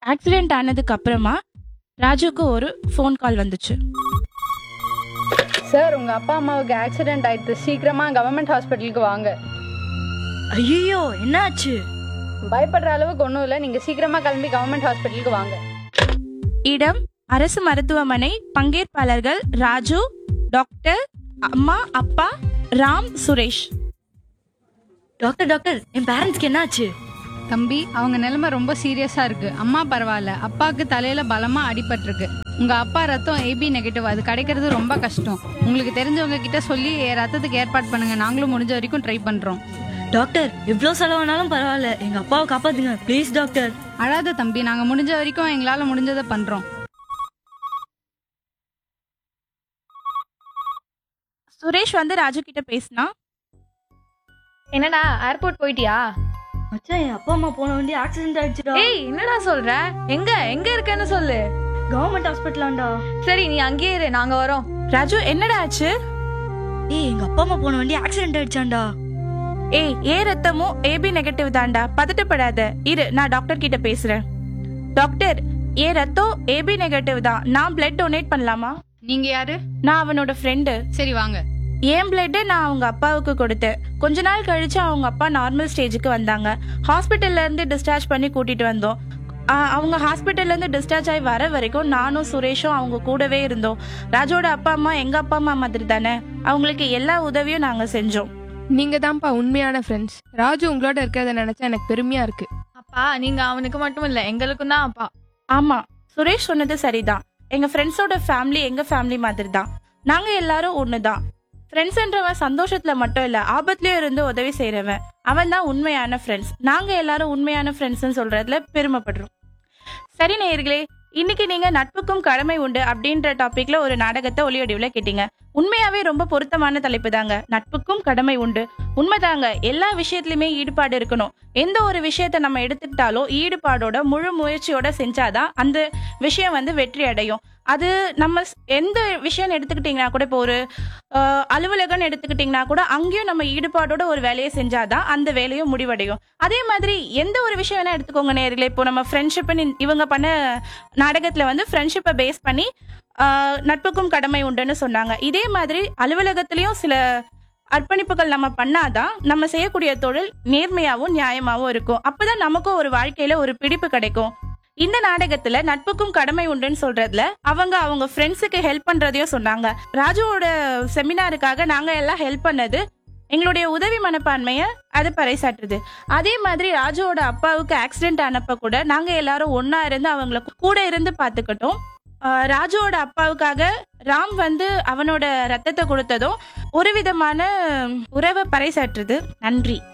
accident ஆனதுக்கு அப்புறமா ராஜுக்கு ஒரு ஃபோன் கால் வந்துச்சு சார் உங்க அப்பா அம்மாவுக்கு ஆக்சிடென்ட் ஆயிடுச்சு சீக்கிரமா கவர்மெண்ட் ஹாஸ்பிட்டலுக்கு வாங்க ஐயோ என்னாச்சு பயப்படுற அளவுக்கு ஒன்றும் இல்லை நீங்க சீக்கிரமா கிளம்பி கவர்மெண்ட் ஹாஸ்பிட்டலுக்கு வாங்க இடம் அரசு மருத்துவமனை பங்கேற்பாளர்கள் ராஜு டாக்டர் அம்மா அப்பா ராம் சுரேஷ் டாக்டர் டாக்டர் என் பேரண்ட்ஸ்க்கு என்னாச்சு தம்பி அவங்க நிலைமை ரொம்ப சீரியஸா இருக்கு அம்மா பரவாயில்ல அப்பாவுக்கு தலையில பலமா அடிபட்டிருக்கு உங்க அப்பா ரத்தம் ஏபி நெகட்டிவ் அது கிடைக்கிறது ரொம்ப கஷ்டம் உங்களுக்கு தெரிஞ்சவங்க கிட்ட சொல்லி ரத்தத்துக்கு ஏற்பாடு பண்ணுங்க நாங்களும் முடிஞ்ச வரைக்கும் ட்ரை பண்றோம் டாக்டர் எவ்வளவு செலவானாலும் பரவாயில்ல எங்க அப்பாவை காப்பாத்துங்க ப்ளீஸ் டாக்டர் அழாத தம்பி நாங்க முடிஞ்ச வரைக்கும் எங்களால முடிஞ்சதை பண்றோம் சுரேஷ் வந்து ராஜு கிட்ட பேசினா என்னடா ஏர்போர்ட் போயிட்டியா மச்சான் என் அப்பா அம்மா போன வண்டி ஆக்சிடென்ட் ஆயிடுச்சுடா ஏய் என்னடா சொல்ற எங்க எங்க இருக்கேன்னு சொல்லு கவர்மெண்ட் ஹாஸ்பிட்டலாண்டா சரி நீ அங்கேயே இரு நாங்க வரோம் ராஜு என்னடா ஆச்சு ஏய் எங்க அப்பா அம்மா போன வண்டி ஆக்சிடென்ட் ஆயிடுச்சாண்டா ஏய் ஏ ரத்தமும் ஏபி நெகட்டிவ் தான்டா பதட்டப்படாத இரு நான் டாக்டர் கிட்ட பேசுறேன் டாக்டர் ஏ ரத்தம் ஏபி நெகட்டிவ் தான் நான் பிளட் டொனேட் பண்ணலாமா நீங்க யாரு நான் அவனோட ஃப்ரெண்டு சரி வாங்க என் பிளட் நான் அவங்க அப்பாவுக்கு கொடுத்தேன் கொஞ்ச நாள் கழிச்சு அவங்க அப்பா நார்மல் ஸ்டேஜுக்கு வந்தாங்க ஹாஸ்பிட்டல்ல இருந்து டிஸ்சார்ஜ் பண்ணி கூட்டிட்டு வந்தோம் ஆ, அவங்க ஹாஸ்பிட்டல்ல இருந்து டிஸ்சார்ஜ் ஆகி வர வரைக்கும் நானும் சுரேஷும் அவங்க கூடவே இருந்தோம் ராஜோட அப்பா அம்மா எங்க அப்பா அம்மா மாதிரி தானே அவங்களுக்கு எல்லா உதவியும் நாங்க செஞ்சோம் நீங்க தான்ப்பா உண்மையான ஃப்ரெண்ட்ஸ் ராஜு உங்களோட இருக்கிறத நினைச்சா எனக்கு பெருமையா இருக்கு அப்பா நீங்க அவனுக்கு மட்டும் இல்ல எங்களுக்கும் தான் அப்பா ஆமா சுரேஷ் சொன்னது சரிதான் எங்க ஃப்ரெண்ட்ஸோட ஃபேமிலி எங்க ஃபேமிலி மாதிரி தான் நாங்க எல்லாரும் ஒண்ணுதான் ஃப்ரெண்ட்ஸ்ன்றவன் சந்தோஷத்துல மட்டும் இல்ல ஆபத்துலயும் இருந்து உதவி செய்யறவன் அவன் தான் உண்மையான ஃப்ரெண்ட்ஸ் நாங்க எல்லாரும் உண்மையான ஃப்ரெண்ட்ஸ்னு சொல்றதுல பெருமைப்படுறோம் சரி நேயர்களே இன்னைக்கு நீங்க நட்புக்கும் கடமை உண்டு அப்படின்ற டாபிக்ல ஒரு நாடகத்தை ஒளிவடிவுல கேட்டீங்க உண்மையாவே ரொம்ப பொருத்தமான தலைப்பு தாங்க நட்புக்கும் கடமை உண்டு உண்மைதாங்க எல்லா விஷயத்துலயுமே ஈடுபாடு இருக்கணும் எந்த ஒரு விஷயத்த நம்ம எடுத்துக்கிட்டாலும் ஈடுபாடோட முழு முயற்சியோட செஞ்சாதான் அந்த விஷயம் வந்து வெற்றி அடையும் அது நம்ம ஸ்- எந்த விஷயம் எடுத்துக்கிட்டீங்கன்னா கூட இப்போ ஒரு அஹ், அலுவலகம்னு எடுத்துக்கிட்டீங்கன்னா கூட அங்கேயும் நம்ம ஈடுபாடோட ஒரு வேலையை செஞ்சாதான் அந்த வேலையும் முடிவடையும் அதே மாதிரி எந்த ஒரு விஷயம் வேணா எடுத்துக்கோங்க நேர்களே இப்போ நம்ம ஃப்ரெண்ட்ஷிப்னு இவங்க பண்ண நாடகத்துல வந்து ஃப்ரெண்ட்ஷிப்பை பேஸ் பண்ணி ஆஹ், நட்புக்கும் கடமை உண்டுன்னு சொன்னாங்க இதே மாதிரி அலுவலகத்திலயும் சில அர்ப்பணிப்புகள் நம்ம பண்ணாதான் நம்ம செய்யக்கூடிய தொழில் நேர்மையாவும் நியாயமாவும் இருக்கும் அப்பதான் நமக்கும் ஒரு வாழ்க்கையில ஒரு பிடிப்பு கிடைக்கும் இந்த நாடகத்துல நட்புக்கும் கடமை உண்டுன்னு சொல்றதுல அவங்க அவங்க ஃப்ரெண்ட்ஸுக்கு ஹெல்ப் பண்றதையும் சொன்னாங்க ராஜுவோட செமினாருக்காக நாங்க எல்லாம் ஹெல்ப் பண்ணது எங்களுடைய உதவி மனப்பான்மைய அது பறைசாற்றுது அதே மாதிரி ராஜுவோட அப்பாவுக்கு ஆக்சிடென்ட் ஆனப்ப கூட நாங்க எல்லாரும் ஒண்ணா இருந்து அவங்கள கூட இருந்து பாத்துக்கிட்டோம் ஆஹ் ராஜுவோட அப்பாவுக்காக ராம் வந்து அவனோட ரத்தத்தை கொடுத்ததும் ஒரு விதமான உறவை பறைசாற்றுது நன்றி